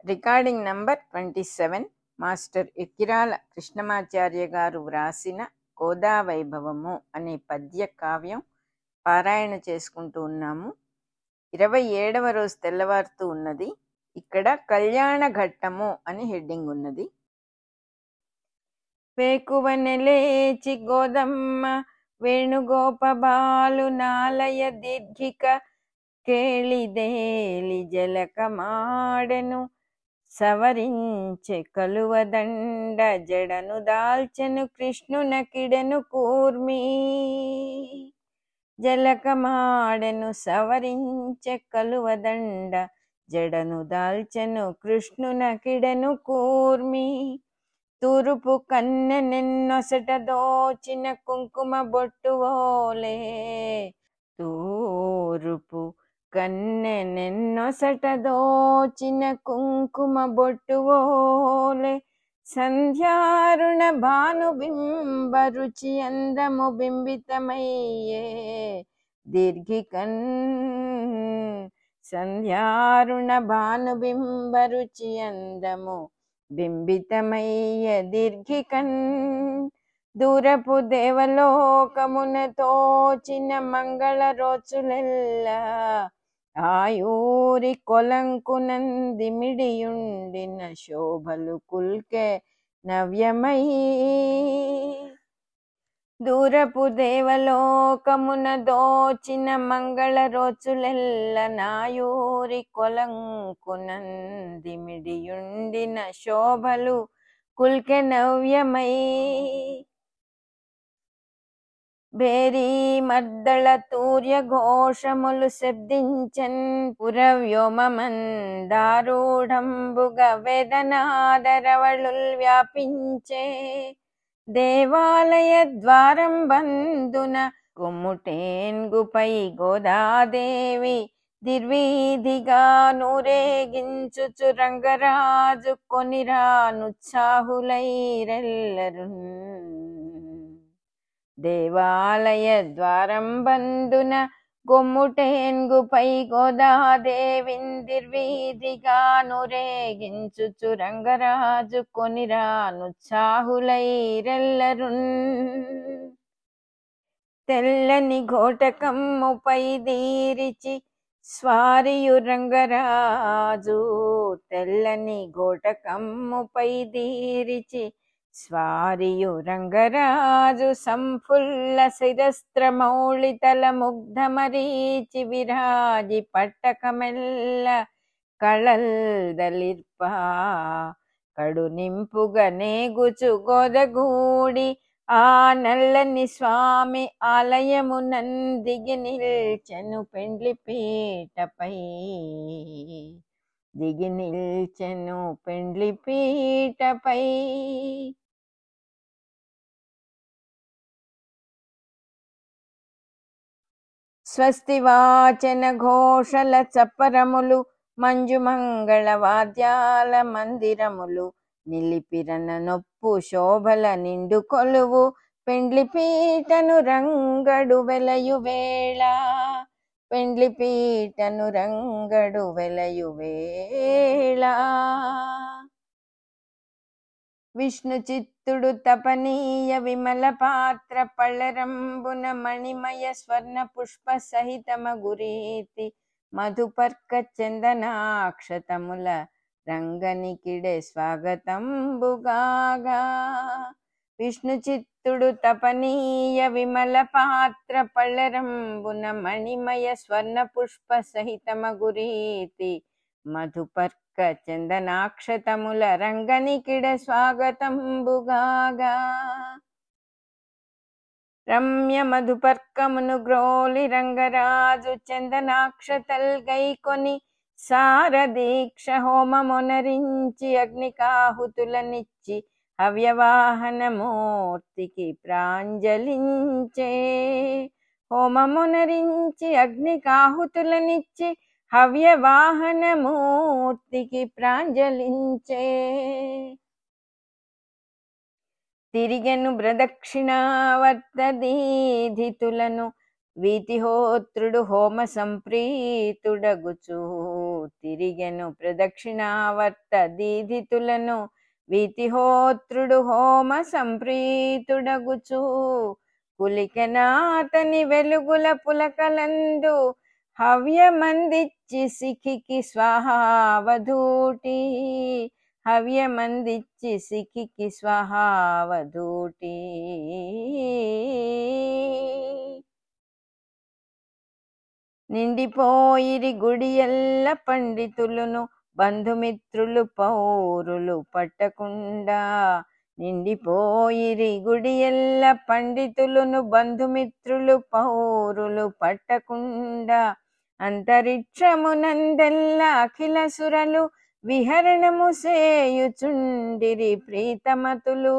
recording number twenty seven master Ekkirala Krishnamacharya garu వ్రాసిన కోదా వైభవము అనే పద్య కావ్యం పారాయణ చేసుకుంటూ ఉన్నాము ఇరవై ఏడవ రోజు తెల్లవారుతూ ఉన్నది ఇక్కడ కళ్యాణ ఘట్టము అని హెడ్డింగ్ ఉన్నది వేకువనె లేచి గోదమ్మ వేణుగోపబాలు నాలయ దీర్ఘిక కేళిదేలి జలకమాడెను సవరించె కలువదండ జడను దాల్చెను కృష్ణునకిడెను కూర్మి జలకమాడెను సవరించె కలువదండ జడను దాల్చెను కృష్ణునకిడెను కూర్మి తూరుపు కన్నె నిన్నొసట దోచిన కుంకుమ బొట్టువోలే తూరుపు కన్నె నిన్నొసట దోచిన కుంకుమ బొట్టువోలే సంధ్యారుణ భాను బింబ రుచి అందము బింబితమయ్యే దీర్ఘికన్ సంధ్యారుణ భాను బింబ రుచి అందము బింబితమయ్య దీర్ఘికన్ దూరపు దేవలోకమున తోచిన మంగళ రోజులెల్లా ఆయూరి కొలంకునందిమిడియుండిన శోభలు కుల్కె నవ్యమై దూరపు దేవలోకమున దోచిన మంగళ రోజులెల్ల నాయూరి కొలంకునందిమిడియుండిన శోభలు కుల్కె నవ్యమై బేరీ మద్దళ తూర్య ఘోషములు శబ్దించన్ పురవ్యోమమందారూఢంబుగ వేదనాదరవళుల్ వ్యాపించే దేవాలయ ద్వారం బందున కొమ్ముటేన్గుపై గోదాదేవి దిర్వీధిగా నూరేగించుచు రంగరాజు కొనిరానుత్సాహులైరెల్లరు దేవాలయ ద్వారం బందున గొమ్ముటేన్గుపై గోదాదేవిందిర్వీధిగా నురేగించుచు రంగరాజు కొనిరానుత్సాహులైరెల్లరున్ తెల్లని ఘోటకమ్ముపై దీరిచి స్వారియు రంగరాజు తెల్లని ఘోటకమ్ముపై దీరిచి స్వారియు రంగరాజు సంఫుల్ల శిరస్త్రమౌళితల ముగ్ధమరీచి విరాజి పట్టకమెల్ల కళల్దలిర్ప కడు నింపుగ నేగుచు గోదగూడి ఆ నల్లని స్వామి ఆలయమునందిగి నిల్చెను పెండ్లి పీటపై దిగి నిల్చెను పెండ్లి పీటపై స్వస్తి వాచన ఘోషల చప్పరములు మంజుమంగళ వాద్యాల మందిరములు నిలిపిరన నొప్పు శోభల నిండు కొలువు పెండ్లి పీటను రంగడు వెలయు వేళ పెండ్లి పీటను రంగడు వెలయు వేళ విష్ణు చిత్తుడు తపనీయ విమల పాత్ర పళ్ళరంబున మణిమయ స్వర్ణ పుష్ప సహితమ గురీతి మధుపర్క చందనాక్షతముల రంగనికిడే స్వాగతంబుగాగా విష్ణు చిత్తుడు తపనీయ విమల పాత్ర పళ్ళరంబున మణిమయ స్వర్ణ పుష్ప సహితమ గురీతి మధుపర్క చందనాక్షతముల రంగనికిడ స్వాగతంబుగాగా రమ్య మధుపర్కమును గ్రోలి రంగరాజు చందనాక్షతల్ గైకొని సారదీక్ష హోమమునరించి అగ్నికాహుతులనిచ్చి హవ్యవాహనమూర్తికి ప్రాంజలించే హోమమునరించి అగ్నికాహుతులనిచ్చి హవ్యవాహనమూర్తికి ప్రాంజలించే తిరిగెను ప్రదక్షిణావర్తదీధితులను వీతిహోత్రుడు హోమ సంప్రీతుడగుచు తిరిగెను ప్రదక్షిణావర్త దీధితులను వీతిహోత్రుడు హోమ సంప్రీతుడగుచు కులికెనాతని వెలుగుల పులకలందు హవ్యమందిచ్చి సిఖికి స్వాహావధూటి హవ్యమందిచ్చి సిఖికి స్వాహావధూటి నిండిపోయిరి గుడియల్ల పండితులను బంధుమిత్రులు పౌరులు పట్టకుండా నిండిపోయిరి గుడియల్ల పండితులను బంధుమిత్రులు పౌరులు పట్టకుండా అంతరిక్షమునందెల్ల అఖిల సురలు విహరణము సేయుచుండిరి ప్రీతమతులు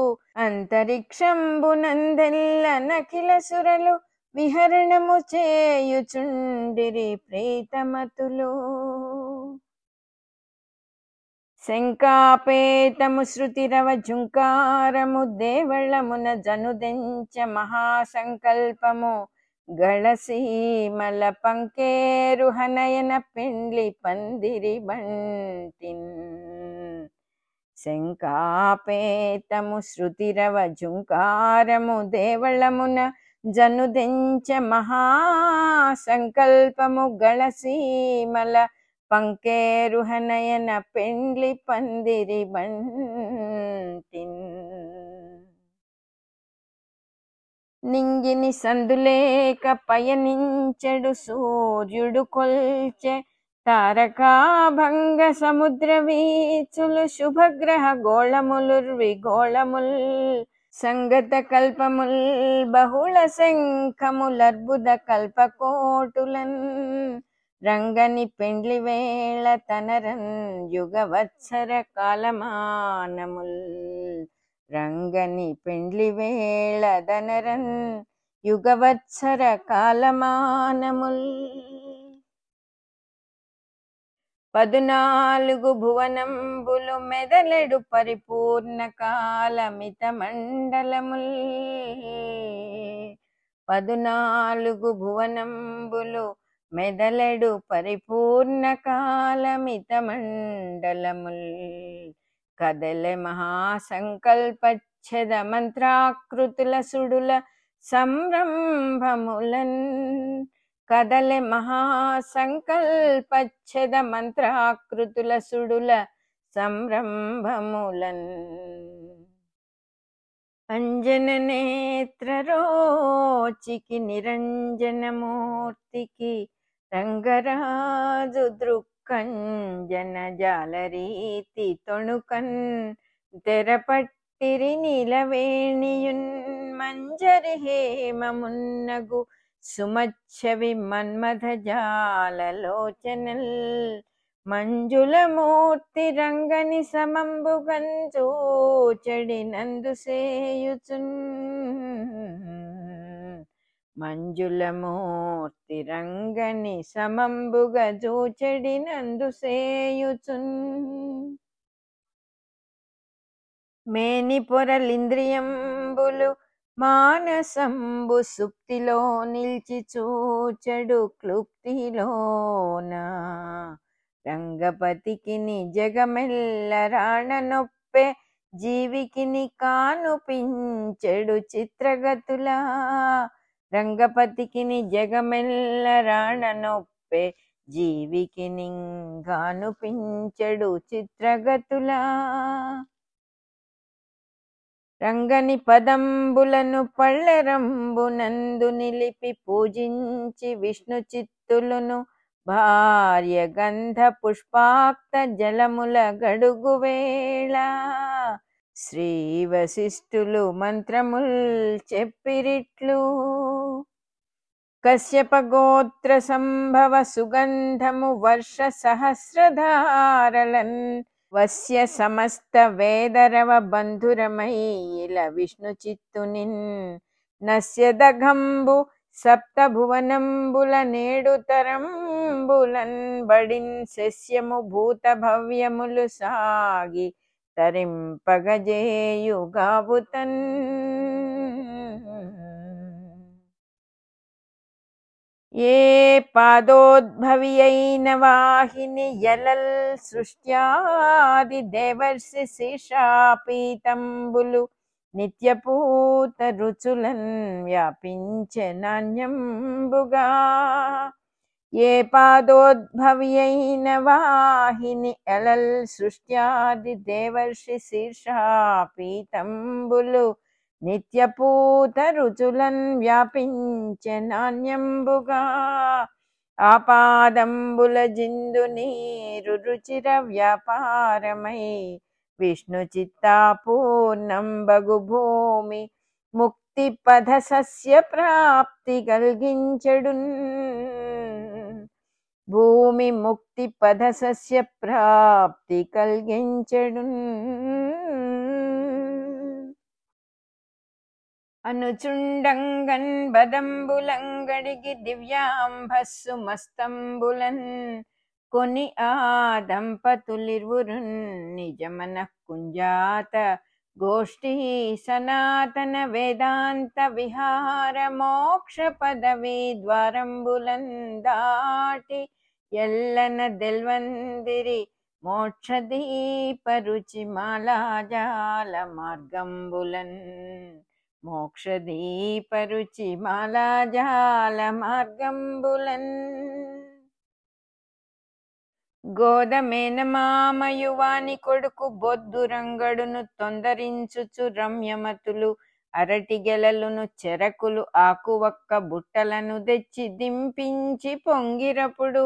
అంతరిక్షంబునందెల్ల నఖిల సురలు విహరణము చేయుచుండిరి ప్రీతమతులు శంకాపేతము శృతిరవ జుంకారము దేవళమున జనుదెంచ మహాసంకల్పము గళసీమల పంకేరు హనయన పెండ్లి పందిరి బంటిన్ శంకాపేతము శృతిరవ జుంకారము దేవళమున జనుదెంచ మహాసంకల్పము గళసీమల పంకేరుహనయన పెండ్లి పందిరి బంటిన్ నింగిని సందులేక పయనించెడు సూర్యుడు కొల్చె తారకాభంగ సముద్ర వీచులు శుభగ్రహ గోళములుర్వి గోళముల్ సంగత కల్పముల్ బహుళ శంఖములర్బుద కల్పకోటులన్ రంగని పెండ్లి వేళ తనరన్ యుగవత్సర కాలమానముల్ రంగని పెండ్లి వేళ దనరన్ యుగవత్సర కాలమానముల్ పదునాలుగు భువనంబులు మెదలెడు పరిపూర్ణ కాలమిత మండలముల్ పదునాలుగు భువనంబులు మెదలెడు పరిపూర్ణ కాలమిత మండలముల్ కదలె మహాసంకల్పచ్ఛద మంత్రాకృతుల సుడుల సంరంభములన్ కదలె మహాసంకల్పచ్ఛద మంత్రాకృతుల సుడుల సంరంభములన్ అంజన నేత్రరోచికి నిరంజనమూర్తికి రంగరాజు దృక్కంజన జాలరీతి తొణుకన్ తెరపట్టిరి నీలవేణియున్ మంజరి హేమమున్నగు సుమచ్చవి మన్మథ జాలలోచనల్ మంజుల మూర్తి రంగని సమంబుగంచూచడి నందు సేయుచున్ మంజుల మూర్తి రంగని సమంబుగ జూచడి నందు సేయుచున్ మేని పొరలింద్రియంబులు మానసంబు సుప్తిలో నిల్చి చూచడు క్లుప్తిలోన రంగపతికి జగమెల్ల రాణ నొప్పే జీవికిని కానుపించెడు చిత్రగతులా రంగపతికి జగమెల్ల రాణ నొప్పే జీవికిని కానుపించెడు చిత్రగతులా రంగని పదంబులను పళ్ళెరంబునందు నిలిపి పూజించి విష్ణు చిత్తులను భార్య గంధ పుష్పాక్త జలముల గడుగు వేళ శ్రీ వశిష్ఠులు మంత్రముల్ చెప్పిరిట్లు కశ్యప గోత్ర సంభవ సుగంధము వర్ష సహస్రధారలన్ వస్య సమస్త వేదరవ బంధురమైల విష్ణు చిత్తునిన్ నస్యదఘంబు సప్త భువనంబుల నేడు తరంబులన్ బడిన్ శస్యము భూత భవ్యములు సాగి తరింపగజేయుగావుతన్ ఏ పాదోద్భవి అయిన వాహిని ఎలల్ సృష్ట్యాది దేవర్షి శీర్షాపీతంబులు నిత్యపూత రుచులన్ వ్యాపించే నాణ్యంబుగా ఏ పాదోద్భవి అయిన వాహిని ఎలల్ సృష్ట్యాది దేవర్షి శీర్షాపీతంబులు నిత్యపూత రుచులన్ వ్యాపించే నాణ్యంబుగా ఆపాదంబుల జిందు నీరు రుచిర వ్యాపారమై విష్ణు చిత్తాపూర్ణంబగు భూమి ముక్తి పద సస్య ప్రాప్తి కలిగించడు భూమి ముక్తి పద సస్య ప్రాప్తి కలిగించడు అనుచుండంగన్ బదంబులంగడిగి దివ్యాంబస్సు మస్తంబులన్ కొని ఆ దంపతులిరువురున్ నిజమన కుంజాత గోష్ఠీ సనాతన వేదాంత విహార మోక్ష పదవి ద్వారంబులన్ దాటి ఎల్లన దెల్వందిరి మోక్షదీప రుచి మాలాజాల మార్గంబులన్ మోక్షదీప రుచి మాలాజాల మార్గంబులన్ గోదమేన మామయువాని కొడుకు బొద్దురంగడును తొందరించుచు రమ్యమతులు అరటి గెలలును చెరకులు ఆకువక్క బుట్టలను తెచ్చి దింపించి పొంగిరపుడు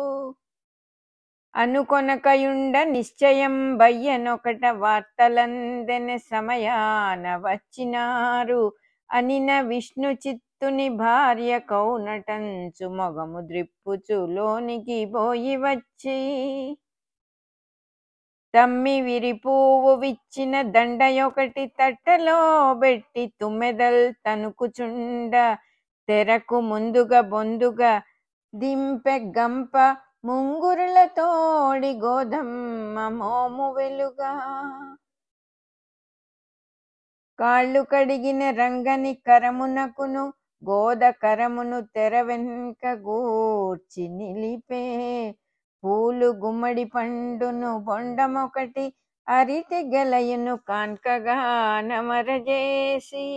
అనుకొనకయుండ నిశ్చయం బయ్యనొకట వార్తలందెన సమయాన వచ్చినారు అనిన విష్ణు చిత్తుని భార్య కౌనటంచు మొగము ద్రిప్పుచు లోనికి పోయి వచ్చి తమ్మి విరిపువ్వు విచ్చిన దండయొకటి తట్టలో పెట్టి తుమ్మెదల్ తనుకుచుండ తెరకు ముందుగా బొందుగా దింపె గంప ముంగురుల తోడి గోధమ్మ మోము వెలుగా కాళ్ళు కడిగిన రంగని కరమునకును గోద కరమును తెర వెనుక గూర్చి నిలిపే పూలు గుమ్మడి పండును బొండమొకటి అరిటి గెలయును కాన్కగా నమరజేసి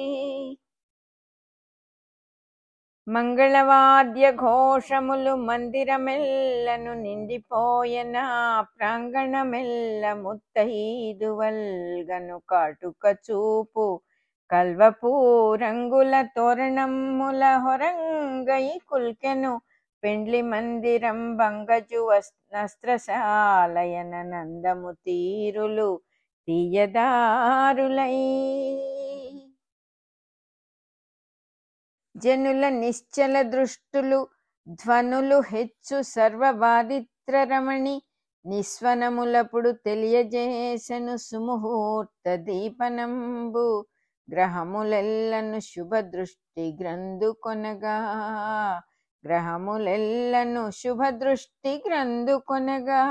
మంగళవాద్య ఘోషములు మందిరమెల్లను నిండిపోయన ప్రాంగణమెల్ల ముత్తైదువల్గను కాటుక చూపు కల్వపూ రంగుల తోరణముల హొరంగై కుల్కెను పెండ్లి మందిరం బంగజు వస్త్రశాలయన నందము తీరులు తీయదారులై జనుల నిశ్చల దృష్టులు ధ్వనులు హెచ్చు సర్వవాదిత్ర రమణి నిస్వనములపుడు తెలియజేసెను సుముహూర్త దీపనంబు గ్రహములెల్లను శుభ దృష్టి గ్రంథు కొనగా గ్రహములెల్లను శుభ దృష్టి గ్రంథు కొనగా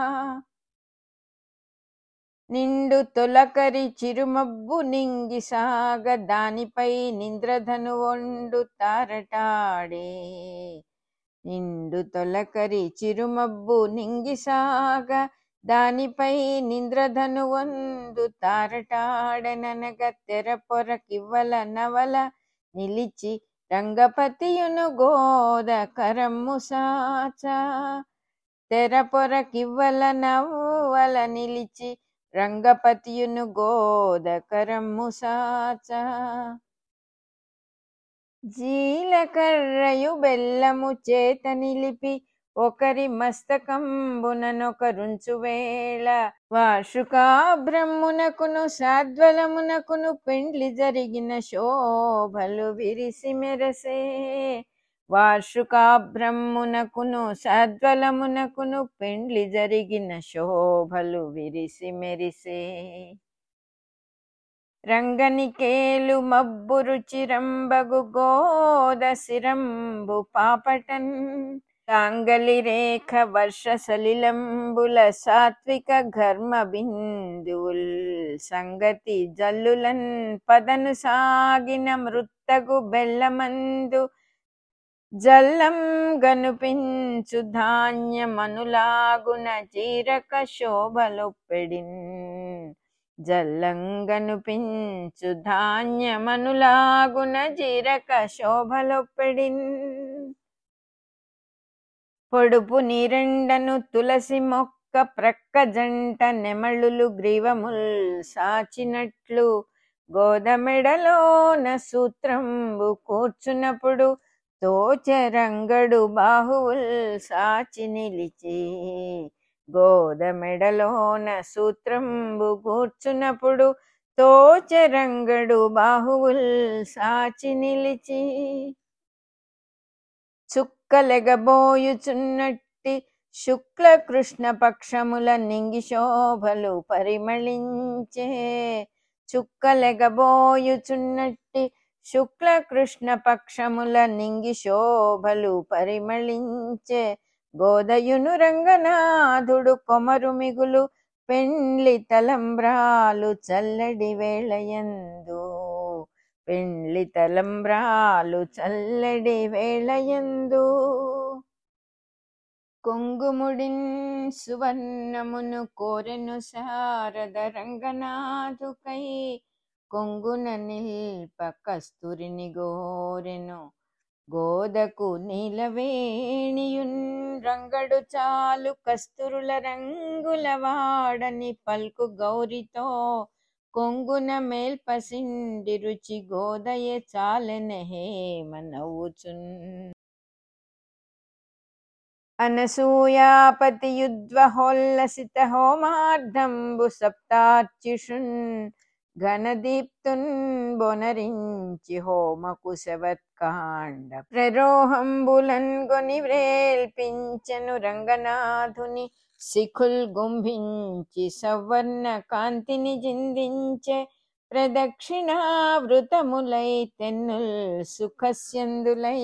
నిండు తొలకరి చిరుమబ్బు నింగి సాగ దానిపై నింద్రధను ఒండు తారటాడే నిండు తొలకరి చిరుమబ్బు నింగి సాగ దానిపై నింద్రధను వందు తారటాడననగ తెర పొరకివ్వల నవల నిలిచి రంగపతియును గోద కరమ్ము సాచ తెర పొరకివ్వల నవ్వల నిలిచి రంగపతియును గోదకరమ్ము సాచ జీలకర్రయు బెల్లము చేత నిలిపి ఒకరి మస్తకంబుననొకరుంచు వేళ వార్షుకాభ్రమునకును సాద్వలమునకును పెండ్లి జరిగిన శోభలు విరిసి మెరసే వార్షుకాభ్రమునకును సద్వలమునకును పెండ్లి జరిగిన శోభలు విరిసి మెరిసే రంగనికేలు మబ్బు రుచిరంబగు గోద సిరంబు పాపటన్ తాంగలి రేఖ వర్ష సలిలంబుల సాత్విక ఘర్మ బిందువుల్ సంగతి జల్లులన్ పదను సాగిన మృత్తగు బెల్లమందు జల్లం గనుపించు ధాన్యమనులాగున చీరక శోభలొప్పెడిన్ జల్లంగనుపించు ధాన్యమనులాగున జీరక శోభలొప్పెడిన్ పొడుపు నీరెండను తులసి మొక్క ప్రక్క జంట నెమళులు గ్రీవముల్ సాచినట్లు గోదమెడలోన సూత్రంబు కూర్చున్నప్పుడు తోచరంగడు బాహువుల్ సాచి నిలిచి గోదమెడలోన సూత్రంబు కూర్చున్నప్పుడు తోచరంగడు బాహువుల్ సాచి నిలిచి చుక్కలెగబోయుచున్నట్టి శుక్ల కృష్ణ పక్షముల నింగి శోభలు పరిమళించే చుక్కలెగబోయుచున్నట్టి శుక్ల కృష్ణ పక్షముల నింగి శోభలు పరిమళించే గోదయును రంగనాథుడు కొమరు మిగులు పెండ్లి తలంబ్రాలు చల్లడి వేళయందు పెండ్లి తలంబ్రాలు చల్లడి వేళయందు కొంగుముడిన్ సువర్ణమును కోరెను శారద రంగనాథుకై కొంగున నిల్ప కస్తూరిని గోరెను గోదకు నీలవేణియున్ రంగడు చాలు కస్తూరుల రంగుల వాడని పల్కు గౌరితో కొంగున మేల్పసిండి రుచి గోదయ చాలెన హేమ నవ్వుచున్ అనసూయాపతి యుద్వహోల్లసిత హోమార్ధంబు సప్తార్చిషున్ ఘనదీప్తున్ బొనరించి హోమ కుశవత్కాండ ప్రరోహంబులన్ గొని వ్రేల్పించెను రంగనాథుని శిఖుల్ గుంభించి సవర్ణ కాంతిని జిందించే ప్రదక్షిణావృతములై తెన్నుల్ సుఖస్యందులై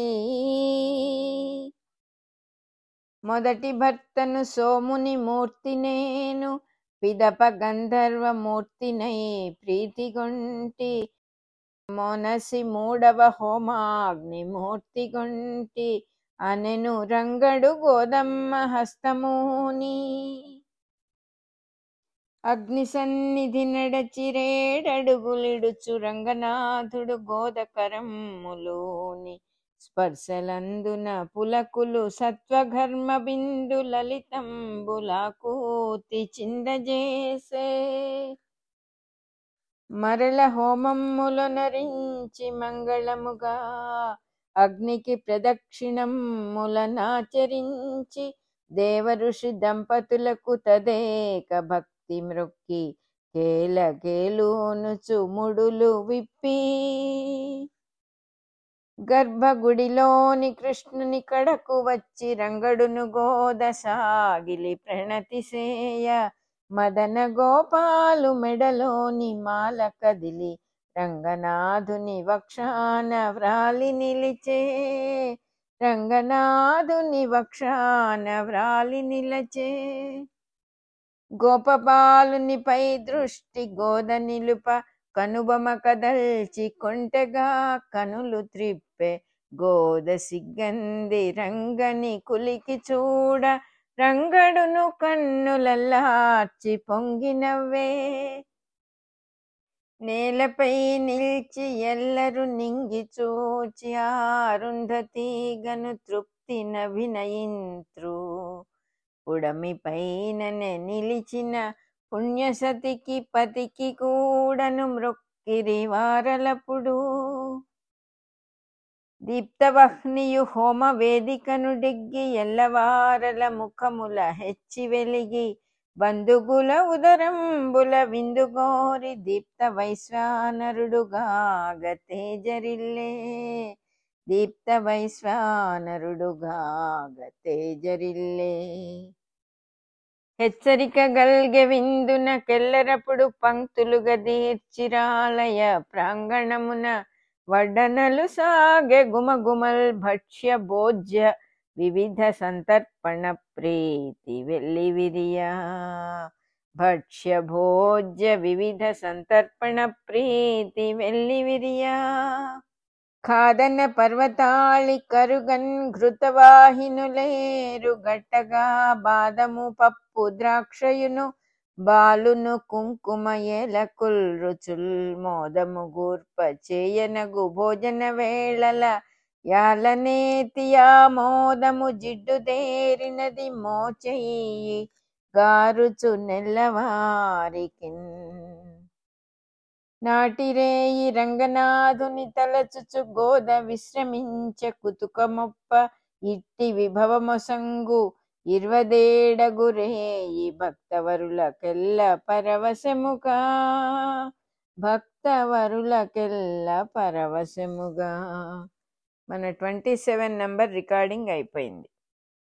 మొదటి భర్తను సోముని మూర్తి నేను పిదప గంధర్వ మూర్తినై ప్రీతిగొంటి మొనసి మూడవ హోమాగ్ని మూర్తిగొంటి అనెను రంగడు గోదమ్మ హస్తమూని అగ్ని సన్నిధి నడచిరేడడుగులిడుచు రంగనాథుడు గోదకరమ్ములోని స్పర్శలందున పులకులు సత్వఘర్మ బిందు లలితంబులాకూతి చిందజేసే మరల హోమమ్ములు నరించి మంగళముగా అగ్నికి ప్రదక్షిణములనాచరించి దేవఋషి దంపతులకు తదేక భక్తి మృక్కి కేల కేలునుచు ముడులు విప్పి గర్భగుడిలోని కృష్ణుని కడకు వచ్చి రంగడును గోదసాగిలి ప్రణతి సేయ మదన గోపాలు మెడలోని మాల కదిలి రంగనాథుని వక్షాన వ్రాలి నిలిచే రంగనాథుని వక్షాన వ్రాలి నిలచే గోపబాలునిపై దృష్టి గోద నిలుప కనుబొమ కదల్చి కొంటెగా కనులు త్రిప్పే గోద సిగ్గంది రంగని కులికి చూడ రంగడును కన్నులల్లార్చి పొంగినవ్వే నేలపై నిల్చి ఎల్లరు నింగి చూచి ఆరుంధతి గను తృప్తి నభినయింత్రు ఉడమి పైననే నిలిచిన పుణ్యసతికి పతికి కూడను మృక్కిరి వారలపుడు దీప్తవహ్నియు హోమ వేదికను డిగ్గి ఎల్లవారల ముఖముల హెచ్చి వెలిగి బంధుగుల ఉదరంబుల విందుగోరి దీప్త వైశ్వానరుడుగా గతేజరిల్లే దీప్త వైశ్వానరుడుగా గతేజరిల్లే హెచ్చరిక గల్గె విందున కెల్లరపుడు పంక్తులుగా దీర్చిరాలయ ప్రాంగణమున వడ్డనలు సాగె గుమగుమల్ భక్ష్య భోజ్య వివిధ సంతర్పణ ప్రీతి వెల్లివిరియా భక్ష్య భోజ్య వివిధ సంతర్పణ ప్రీతి వెల్లివిరియా ఖాదన పర్వతాళి కరుగన్ ఘృతవాహినులేరు గట్టగా బాదము పప్పు ద్రాక్షయును బాలును కుంకుమ ఏలకుల్ రుచుల్ మోదము గూర్ప చేయనగు భోజన వేళల యాలనేతియా మోదము జిడ్డు దేరినది మోచెయ్యి గారుచు నెల్లవారికిన్ నాటిరేయి రంగనాథుని తలచుచు గోద విశ్రమించ కుతుకమొప్ప ఇట్టి విభవమొసంగు ఇర్వదేడగురేయి భక్తవరులకెల్ల పరవశముగా భక్తవరులకెల్ల పరవశముగా మన ట్వంటీ సెవెన్ నంబర్ రికార్డింగ్ అయిపోయింది